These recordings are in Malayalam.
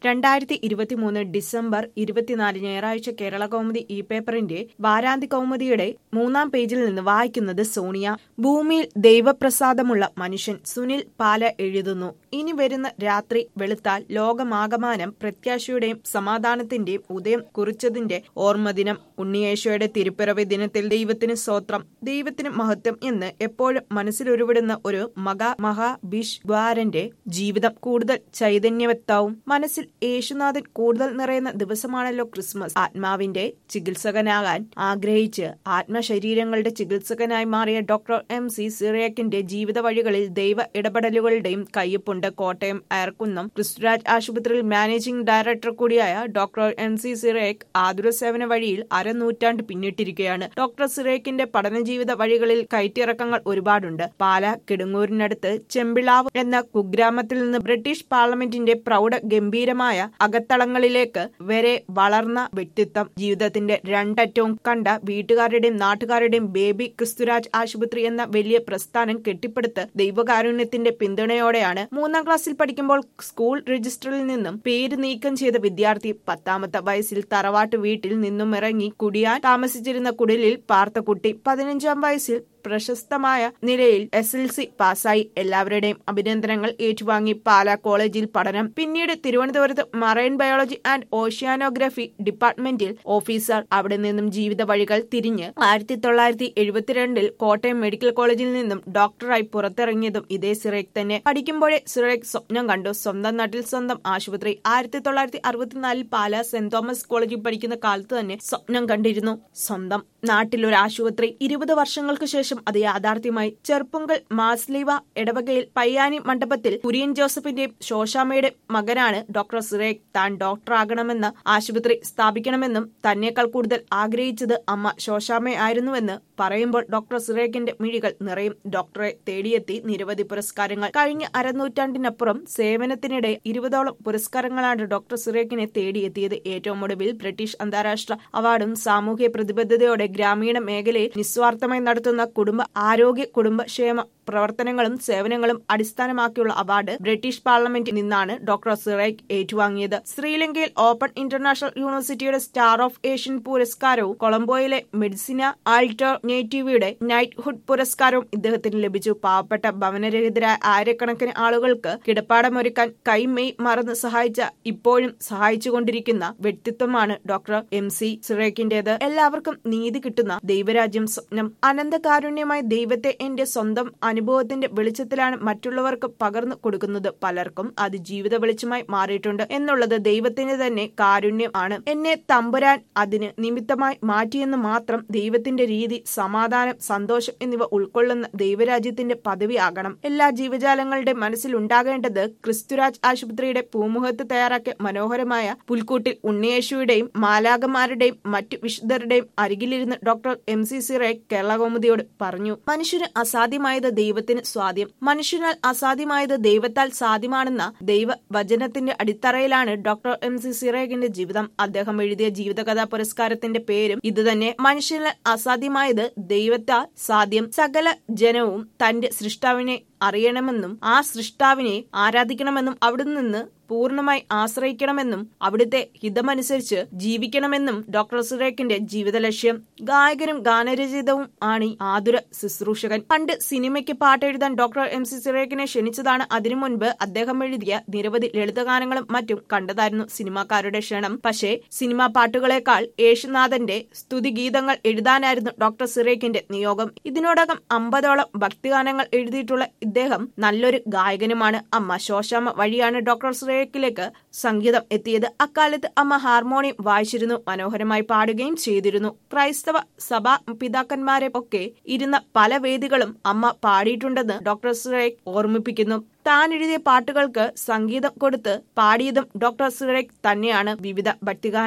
രണ്ടായിരത്തി ഇരുപത്തിമൂന്ന് ഡിസംബർ ഇരുപത്തിനാല് ഞായറാഴ്ച കേരള കൗമുദി ഇ പേപ്പറിന്റെ വാരാന്തി കൗമുദിയുടെ മൂന്നാം പേജിൽ നിന്ന് വായിക്കുന്നത് സോണിയ ഭൂമിയിൽ ദൈവപ്രസാദമുള്ള മനുഷ്യൻ സുനിൽ പാല എഴുതുന്നു ഇനി വരുന്ന രാത്രി വെളുത്താൽ ലോകമാകമാനം പ്രത്യാശയുടെയും സമാധാനത്തിന്റെയും ഉദയം കുറിച്ചതിന്റെ ഓർമ്മദിനം ഉണ്ണിയേശോയുടെ തിരുപ്പിറവി ദിനത്തിൽ ദൈവത്തിന് സ്തോത്രം ദൈവത്തിന് മഹത്വം എന്ന് എപ്പോഴും മനസ്സിലുരുവിടുന്ന ഒരു മഹാ മഹാബിഷ്വാരന്റെ ജീവിതം കൂടുതൽ ചൈതന്യവത്താവും മനസ്സിൽ യേശുനാഥൻ കൂടുതൽ നിറയുന്ന ദിവസമാണല്ലോ ക്രിസ്മസ് ആത്മാവിന്റെ ചികിത്സകനാകാൻ ആഗ്രഹിച്ച് ആത്മശരീരങ്ങളുടെ ചികിത്സകനായി മാറിയ ഡോക്ടർ എം സി സിറിയക്കിന്റെ ജീവിത വഴികളിൽ ദൈവ ഇടപെടലുകളുടെയും കയ്യൊപ്പുണ്ട് കോട്ടയം അയർക്കുന്നം ക്രിസ്തുരാജ് ആശുപത്രിയിൽ മാനേജിംഗ് ഡയറക്ടർ കൂടിയായ ഡോക്ടർ എം സി സിറേക്ക് ആതുര സേവന വഴിയിൽ അരനൂറ്റാണ്ട് പിന്നിട്ടിരിക്കുകയാണ് ഡോക്ടർ സിറേക്കിന്റെ പഠന ജീവിത വഴികളിൽ കയറ്റിറക്കങ്ങൾ ഒരുപാടുണ്ട് പാല കിടങ്ങൂരിനടുത്ത് ചെമ്പിളാവ് എന്ന കുഗ്രാമത്തിൽ നിന്ന് ബ്രിട്ടീഷ് പാർലമെന്റിന്റെ പ്രൗഢ ഗംഭീരമായ അകത്തളങ്ങളിലേക്ക് വരെ വളർന്ന വ്യക്തിത്വം ജീവിതത്തിന്റെ രണ്ടറ്റവും കണ്ട വീട്ടുകാരുടെയും നാട്ടുകാരുടെയും ബേബി ക്രിസ്തുരാജ് ആശുപത്രി എന്ന വലിയ പ്രസ്ഥാനം കെട്ടിപ്പടുത്ത് ദൈവകാരുണ്യത്തിന്റെ പിന്തുണയോടെയാണ് മൂന്നാം ക്ലാസ്സിൽ പഠിക്കുമ്പോൾ സ്കൂൾ രജിസ്റ്ററിൽ നിന്നും പേര് നീക്കം ചെയ്ത വിദ്യാർത്ഥി പത്താമത്തെ വയസ്സിൽ തറവാട്ട് വീട്ടിൽ നിന്നും ഇറങ്ങി കുടിയാൻ താമസിച്ചിരുന്ന കുടിലിൽ പാർത്ത കുട്ടി പതിനഞ്ചാം വയസ്സിൽ പ്രശസ്തമായ നിലയിൽ എസ് എൽ സി പാസ്സായി എല്ലാവരുടെയും അഭിനന്ദനങ്ങൾ ഏറ്റുവാങ്ങി പാലാ കോളേജിൽ പഠനം പിന്നീട് തിരുവനന്തപുരത്ത് മറൈൻ ബയോളജി ആൻഡ് ഓഷ്യാനോഗ്രഫി ഡിപ്പാർട്ട്മെന്റിൽ ഓഫീസർ അവിടെ നിന്നും ജീവിത വഴികൾ തിരിഞ്ഞ് ആയിരത്തി തൊള്ളായിരത്തി എഴുപത്തിരണ്ടിൽ കോട്ടയം മെഡിക്കൽ കോളേജിൽ നിന്നും ഡോക്ടറായി പുറത്തിറങ്ങിയതും ഇതേ സിറേക്ക് തന്നെ പഠിക്കുമ്പോഴേ സിറേക്ക് സ്വപ്നം കണ്ടു സ്വന്തം നാട്ടിൽ സ്വന്തം ആശുപത്രി ആയിരത്തി തൊള്ളായിരത്തി അറുപത്തിനാലിൽ പാലാ സെന്റ് തോമസ് കോളേജിൽ പഠിക്കുന്ന കാലത്ത് തന്നെ സ്വപ്നം കണ്ടിരുന്നു സ്വന്തം നാട്ടിൽ ഒരു ആശുപത്രി ഇരുപത് വർഷങ്ങൾക്ക് ശേഷം അത് യാഥാർത്ഥ്യമായി ചെറുപ്പുങ്കൽ മാസ്ലീവ ഇടവകയിൽ പയ്യാനി മണ്ഡപത്തിൽ കുര്യൻ ജോസഫിന്റെയും ശോശാമയുടെ മകനാണ് ഡോക്ടർ സിറേഖ് താൻ ഡോക്ടറാകണമെന്ന് ആശുപത്രി സ്ഥാപിക്കണമെന്നും തന്നേക്കാൾ കൂടുതൽ ആഗ്രഹിച്ചത് അമ്മ ശോശാമയായിരുന്നുവെന്ന് പറയുമ്പോൾ ഡോക്ടർ സിറേഖിന്റെ മിഴികൾ നിറയും ഡോക്ടറെ തേടിയെത്തി നിരവധി പുരസ്കാരങ്ങൾ കഴിഞ്ഞ അരനൂറ്റാണ്ടിനപ്പുറം സേവനത്തിനിടെ ഇരുപതോളം പുരസ്കാരങ്ങളാണ് ഡോക്ടർ സിറേഖിനെ തേടിയെത്തിയത് ഏറ്റവും ഒടുവിൽ ബ്രിട്ടീഷ് അന്താരാഷ്ട്ര അവാർഡും സാമൂഹ്യ പ്രതിബദ്ധതയോടെ ഗ്രാമീണ മേഖലയിൽ നിസ്വാർത്ഥമായി നടത്തുന്ന കുടുംബ ആരോഗ്യ കുടുംബക്ഷേമ പ്രവർത്തനങ്ങളും സേവനങ്ങളും അടിസ്ഥാനമാക്കിയുള്ള അവാർഡ് ബ്രിട്ടീഷ് പാർലമെന്റിൽ നിന്നാണ് ഡോക്ടർ സിറേഖ് ഏറ്റുവാങ്ങിയത് ശ്രീലങ്കയിൽ ഓപ്പൺ ഇന്റർനാഷണൽ യൂണിവേഴ്സിറ്റിയുടെ സ്റ്റാർ ഓഫ് ഏഷ്യൻ പുരസ്കാരവും കൊളംബോയിലെ മെഡിസിന ആൾട്ടർനേറ്റീവയുടെ നൈറ്റ്ഹുഡ് പുരസ്കാരവും ഇദ്ദേഹത്തിന് ലഭിച്ചു പാവപ്പെട്ട ഭവനരഹിതരായ ആയിരക്കണക്കിന് ആളുകൾക്ക് കിടപ്പാടമൊരുക്കാൻ കൈമെയ് മറന്ന് സഹായിച്ച ഇപ്പോഴും സഹായിച്ചുകൊണ്ടിരിക്കുന്ന വ്യക്തിത്വമാണ് ഡോക്ടർ എം സി സിറേക്കിന്റേത് എല്ലാവർക്കും നീതി കിട്ടുന്ന ദൈവരാജ്യം സ്വപ്നം അനന്തകാരുണ്യമായി ദൈവത്തെ എന്റെ സ്വന്തം അനുഭവത്തിന്റെ വെളിച്ചത്തിലാണ് മറ്റുള്ളവർക്ക് പകർന്നു കൊടുക്കുന്നത് പലർക്കും അത് ജീവിത വെളിച്ചമായി മാറിയിട്ടുണ്ട് എന്നുള്ളത് ദൈവത്തിന് തന്നെ കാരുണ്യം ആണ് എന്നെ തമ്പുരാൻ അതിന് നിമിത്തമായി മാറ്റിയെന്ന് മാത്രം ദൈവത്തിന്റെ രീതി സമാധാനം സന്തോഷം എന്നിവ ഉൾക്കൊള്ളുന്ന ദൈവരാജ്യത്തിന്റെ പദവിയാകണം എല്ലാ ജീവജാലങ്ങളുടെ മനസ്സിൽ ഉണ്ടാകേണ്ടത് ക്രിസ്തുരാജ് ആശുപത്രിയുടെ പൂമുഖത്ത് തയ്യാറാക്കിയ മനോഹരമായ പുൽക്കൂട്ടിൽ ഉണ്ണിയേശുവിന്റെയും മാലാകമാരുടെയും മറ്റു വിശുദ്ധരുടെയും അരികിലിരുന്ന് ഡോക്ടർ എം സി സിറേ കേരള കൗമുദിയോട് പറഞ്ഞു മനുഷ്യന് അസാധ്യമായത് ദൈവത്തിന് സ്വാധ്യം മനുഷ്യനാൽ അസാധ്യമായത് ദൈവത്താൽ സാധ്യമാണെന്ന ദൈവ വചനത്തിന്റെ അടിത്തറയിലാണ് ഡോക്ടർ എം സി സിറേഖിന്റെ ജീവിതം അദ്ദേഹം എഴുതിയ ജീവിതകഥാ പുരസ്കാരത്തിന്റെ പേരും ഇതുതന്നെ മനുഷ്യനാൽ അസാധ്യമായത് ദൈവത്താൽ സാധ്യം സകല ജനവും തന്റെ സൃഷ്ടാവിനെ അറിയണമെന്നും ആ സൃഷ്ടാവിനെ ആരാധിക്കണമെന്നും അവിടെ നിന്ന് പൂർണ്ണമായി ആശ്രയിക്കണമെന്നും അവിടുത്തെ ഹിതമനുസരിച്ച് ജീവിക്കണമെന്നും ഡോക്ടർ സുരേഖിന്റെ ജീവിത ലക്ഷ്യം ഗായകനും ഗാനരചിതവും ആണ് ആതുര ശുശ്രൂഷകൻ പണ്ട് സിനിമയ്ക്ക് പാട്ടെഴുതാൻ ഡോക്ടർ എം സി സുരേഖിനെ ക്ഷണിച്ചതാണ് അതിനു മുൻപ് അദ്ദേഹം എഴുതിയ നിരവധി ലളിതഗാനങ്ങളും മറ്റും കണ്ടതായിരുന്നു സിനിമാക്കാരുടെ ക്ഷണം പക്ഷേ സിനിമാ പാട്ടുകളെക്കാൾ യേശുനാഥന്റെ സ്തുതിഗീതങ്ങൾ എഴുതാനായിരുന്നു ഡോക്ടർ സിറേഖിന്റെ നിയോഗം ഇതിനോടകം അമ്പതോളം ഭക്തിഗാനങ്ങൾ എഴുതിയിട്ടുള്ള ഇദ്ദേഹം നല്ലൊരു ഗായകനുമാണ് അമ്മ ശോശാമ വഴിയാണ് ഡോക്ടർ സുരേഖിലേക്ക് സംഗീതം എത്തിയത് അക്കാലത്ത് അമ്മ ഹാർമോണിയം വായിച്ചിരുന്നു മനോഹരമായി പാടുകയും ചെയ്തിരുന്നു ക്രൈസ്തവ സഭാ പിതാക്കന്മാരെ ഒക്കെ ഇരുന്ന പല വേദികളും അമ്മ പാടിയിട്ടുണ്ടെന്ന് ഡോക്ടർ സുരേഖ് ഓർമ്മിപ്പിക്കുന്നു താൻ എഴുതിയ പാട്ടുകൾക്ക് സംഗീതം കൊടുത്ത് പാടിയതും ഡോക്ടർ സുരേഖ് തന്നെയാണ് വിവിധ ഭക്തിഗാന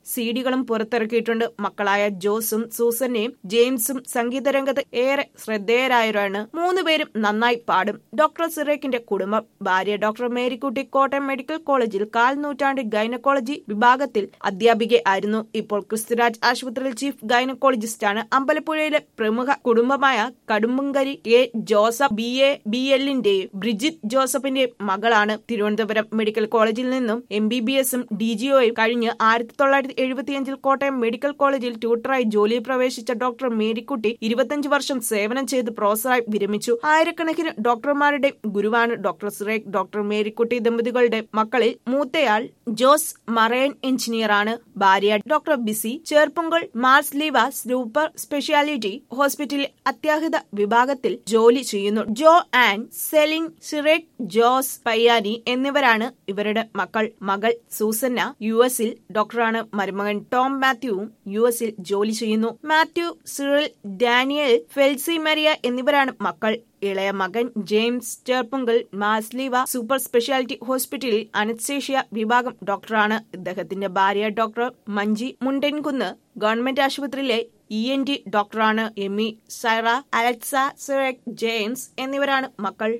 സിഡികളും പുറത്തിറക്കിയിട്ടുണ്ട് മക്കളായ ജോസും സൂസന്നയും ജെയിംസും സംഗീത രംഗത്ത് ഏറെ ശ്രദ്ധേയരായവരാണ് മൂന്നുപേരും നന്നായി പാടും ഡോക്ടർ സിറേക്കിന്റെ കുടുംബം ഭാര്യ ഡോക്ടർ മേരിക്കുട്ടി കോട്ടയം മെഡിക്കൽ കോളേജിൽ കാൽ നൂറ്റാണ്ട് ഗൈനക്കോളജി വിഭാഗത്തിൽ അധ്യാപിക ആയിരുന്നു ഇപ്പോൾ ക്രിസ്തുരാജ് ആശുപത്രിയിൽ ചീഫ് ഗൈനക്കോളജിസ്റ്റാണ് അമ്പലപ്പുഴയിലെ പ്രമുഖ കുടുംബമായ Kadumbankari A Joseph B A B എല്ലിന്റെയും ബ്രിജിറ്റ് ജോസഫിന്റെയും മകളാണ് തിരുവനന്തപുരം മെഡിക്കൽ കോളേജിൽ നിന്നും എം ബി ബി എസും ഡി ജി ഒയും കഴിഞ്ഞ് ആയിരത്തി തൊള്ളായിരത്തി എഴുപത്തിയഞ്ചിൽ കോട്ടയം മെഡിക്കൽ കോളേജിൽ ട്യൂട്ടറായി ജോലിയിൽ പ്രവേശിച്ച ഡോക്ടർ മേരിക്കുട്ടി ഇരുപത്തിയഞ്ച് വർഷം സേവനം ചെയ്ത് പ്രൊഫസറായി വിരമിച്ചു ആയിരക്കണക്കിന് ഡോക്ടർമാരുടെ ഗുരുവാണ് ഡോക്ടർ സിറേഖ് ഡോക്ടർ മേരിക്കുട്ടി ദമ്പതികളുടെ മക്കളിൽ മൂത്തയാൾ ജോസ് മറൈൻ എഞ്ചിനീയറാണ് ഭാര്യ ഡോക്ടർ ബിസി ചേർപ്പുങ്കൽ മാർസ് ലീവ സൂപ്പർ സ്പെഷ്യാലിറ്റി ഹോസ്പിറ്റലിൽ അത്യാഹിത വിഭാഗത്തിൽ ജോലി ചെയ്യുന്നു ജോ ആൻഡ് സെലിൻ സിറേഖ് ജോസ് പയ്യാനി എന്നിവരാണ് ഇവരുടെ മക്കൾ മകൾ സൂസന്ന യു എസിൽ ഡോക്ടറാണ് മരുമകൻ ടോം മാത്യുവും യു എസിൽ ജോലി ചെയ്യുന്നു മാത്യു സിറിൽ ഡാനിയൽ ഫെൽസി മരിയ എന്നിവരാണ് മക്കൾ ഇളയ മകൻ ജെയിംസ് ചേർപ്പുങ്കൽ മാസ്ലീവ സൂപ്പർ സ്പെഷ്യാലിറ്റി ഹോസ്പിറ്റലിൽ അനസ്തേഷ്യ വിഭാഗം ഡോക്ടറാണ് ഇദ്ദേഹത്തിന്റെ ഭാര്യ ഡോക്ടർ മഞ്ജി മുണ്ടൻകുന്ന് ഗവൺമെന്റ് ആശുപത്രിയിലെ ഇ എൻ ടി ഡോക്ടറാണ് എമ്മി സൈറ അലക്സ സിറക് ജെയിംസ് എന്നിവരാണ് മക്കൾ